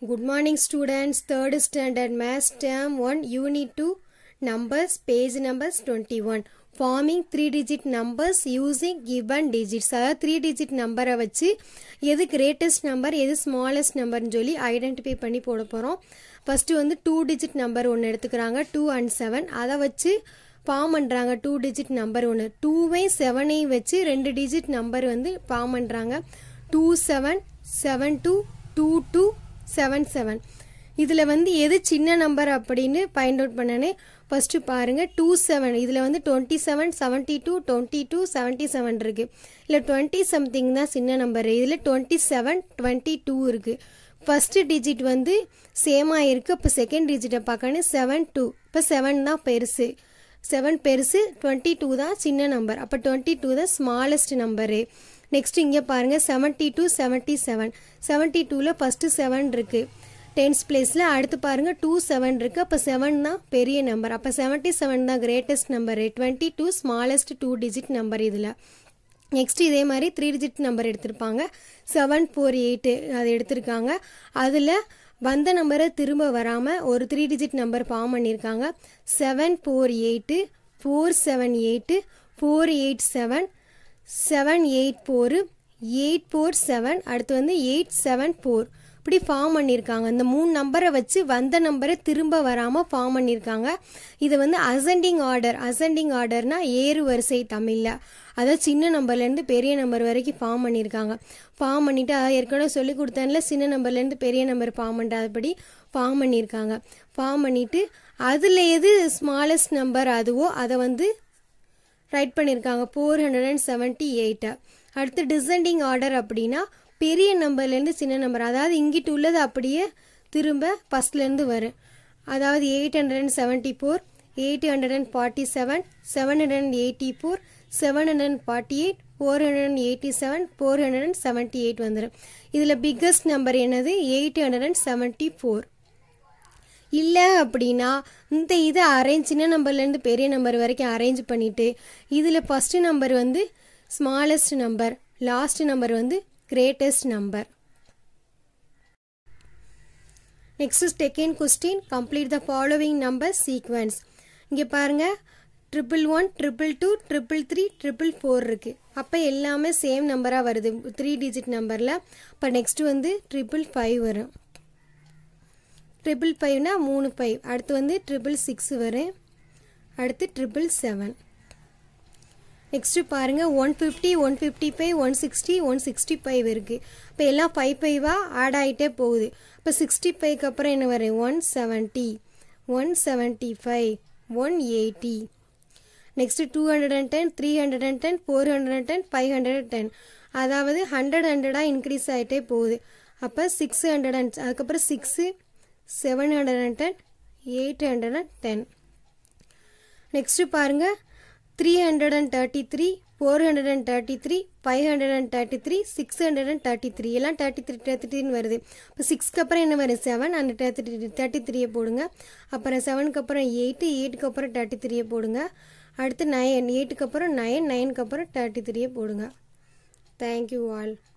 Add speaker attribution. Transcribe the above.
Speaker 1: Good morning students, third standard maths term 1 unit 2 numbers page numbers 21 forming 3 digit numbers using given digits அதாவது 3 digit நம்பரை வச்சு எது greatest number எது smallest நம்பர்னு சொல்லி ஐடென்டிஃபை பண்ணி போட போகிறோம் ஃபஸ்ட்டு வந்து டூ டிஜிட் நம்பர் ஒன்று எடுத்துக்கிறாங்க டூ அண்ட் செவன் அதை வச்சு ஃபார்ம் பண்ணுறாங்க டூ டிஜிட் நம்பர் ஒன்று டூவையும் செவனையும் வச்சு ரெண்டு டிஜிட் நம்பர் வந்து ஃபார்ம் பண்ணுறாங்க two seven seven two two two seven seven இதில் வந்து எது சின்ன நம்பர் அப்படின்னு ஃபைண்ட் அவுட் பண்ணனே ஃபஸ்ட்டு பாருங்கள் டூ செவன் இதில் வந்து twenty seven seventy two twenty two seventy seven இருக்குது இல்லை டுவெண்ட்டி சம்திங் தான் சின்ன நம்பர் இதில் டுவெண்ட்டி செவன் டுவெண்ட்டி டூ இருக்குது ஃபஸ்ட்டு டிஜிட் வந்து சேமாக இருக்குது இப்போ செகண்ட் டிஜிட்டை பார்க்கணும் செவன் டூ இப்போ செவன் தான் பெருசு செவன் பெருசு டுவெண்ட்டி டூ தான் சின்ன நம்பர் அப்போ டுவெண்ட்டி டூ தான் ஸ்மாலஸ்ட் நம்பரு நெக்ஸ்ட் இங்கே பாருங்கள் seventy two seventy seven seventy டூவில் ஃபஸ்ட்டு செவன் இருக்குது டென்ஸ் பிளேஸில் அடுத்து பாருங்கள் டூ செவன் இருக்குது அப்போ செவன் தான் பெரிய நம்பர் அப்போ செவன்ட்டி செவன் தான் greatest number twenty two smallest two digit number இதில் நெக்ஸ்ட் இதே மாதிரி த்ரீ டிஜிட் நம்பர் எடுத்திருப்பாங்க செவன் ஃபோர் எயிட்டு அது எடுத்திருக்காங்க அதில் வந்த நம்பரை திரும்ப வராமல் ஒரு த்ரீ டிஜிட் நம்பர் ஃபார்ம் பண்ணியிருக்காங்க seven four eight four seven eight four eight seven seven eight four eight four seven அடுத்து வந்து எயிட் செவன் ஃபோர் இப்படி ஃபார்ம் பண்ணியிருக்காங்க இந்த மூணு நம்பரை வச்சு வந்த நம்பரை திரும்ப வராமல் ஃபார்ம் பண்ணியிருக்காங்க இது வந்து அசெண்டிங் ஆர்டர் அசெண்டிங் ஆர்டர்னா ஏறு வரிசை தமிழில் அதாவது சின்ன நம்பர்லேருந்து பெரிய நம்பர் வரைக்கும் ஃபார்ம் பண்ணியிருக்காங்க ஃபார்ம் பண்ணிவிட்டு ஏற்கனவே சொல்லி கொடுத்தேன்ல சின்ன நம்பர்லேருந்து பெரிய நம்பர் ஃபார்ம் பண்ணுறதுபடி ஃபார்ம் பண்ணியிருக்காங்க ஃபார்ம் பண்ணிவிட்டு அதில் எது ஸ்மாலஸ்ட் நம்பர் அதுவோ அதை வந்து ரைட் பண்ணியிருக்காங்க ஃபோர் ஹண்ட்ரட் அண்ட் செவன்ட்டி எயிட்டை அடுத்து டிசெண்டிங் ஆர்டர் அப்படின்னா பெரிய நம்பர்லேருந்து சின்ன நம்பர் அதாவது இங்கிட்டு உள்ளது அப்படியே திரும்ப ஃபஸ்ட்லேருந்து வரும் அதாவது eight hundred and seventy four eight hundred and forty seven seven hundred and eighty four seven hundred and forty eight four hundred and eighty seven four hundred and seventy eight வந்துடும் இதில் பிக்கஸ்ட் நம்பர் என்னது eight hundred and seventy four இல்லை அப்படின்னா இந்த இதை arrange சின்ன நம்பர்லேருந்து பெரிய நம்பர் வரைக்கும் அரேஞ்ச் பண்ணிவிட்டு இதில் ஃபஸ்ட்டு நம்பர் வந்து ஸ்மாலஸ்ட் நம்பர் லாஸ்ட் நம்பர் வந்து greatest number next second question complete the following number sequence இங்கே பாருங்கள் triple one triple two triple three triple four இருக்குது அப்போ எல்லாமே சேம் நம்பராக வருது த்ரீ டிஜிட் நம்பரில் இப்போ நெக்ஸ்ட் வந்து ட்ரிபிள் ஃபைவ் வரும் ட்ரிபிள் ஃபைவ்னா மூணு ஃபைவ் அடுத்து வந்து ட்ரிபிள் சிக்ஸ் வரும் அடுத்து ட்ரிபிள் செவன் நெக்ஸ்ட்டு பாருங்கள் one fifty one fifty five one sixty one sixty five இருக்குது இப்போ எல்லாம் ஃபைவ் ஃபைவாக ஆட் ஆகிட்டே போகுது இப்போ சிக்ஸ்டி ஃபைவ்க்கு அப்புறம் என்ன வரும் one seventy one seventy five one eighty next two hundred and ten three hundred and ten four hundred and ten five hundred and ten அதாவது ஹண்ட்ரட் ஹண்ட்ரடாக இன்க்ரீஸ் ஆகிட்டே போகுது அப்போ சிக்ஸ் ஹண்ட்ரட் அண்ட் அதுக்கப்புறம் six seven hundred and ten eight hundred and ten next பாருங்கள் three hundred and thirty three four hundred and thirty three five hundred and thirty three six hundred and thirty three எல்லாம் thirty three thirty த்ரீன்னு வருது இப்போ சிக்ஸ்க்கு அப்புறம் என்ன வரும் seven அந்த thirty three thirty த்ரீயை போடுங்க அப்புறம் செவனுக்கு அப்புறம் எயிட்டு எயிட்டுக்கு அப்புறம் தேர்ட்டி த்ரீயை போடுங்க அடுத்து நயன் எயிட்டுக்கு அப்புறம் நயன் நைனுக்கு அப்புறம் தேர்ட்டி த்ரீயை போடுங்க தேங்க்யூ ஆல்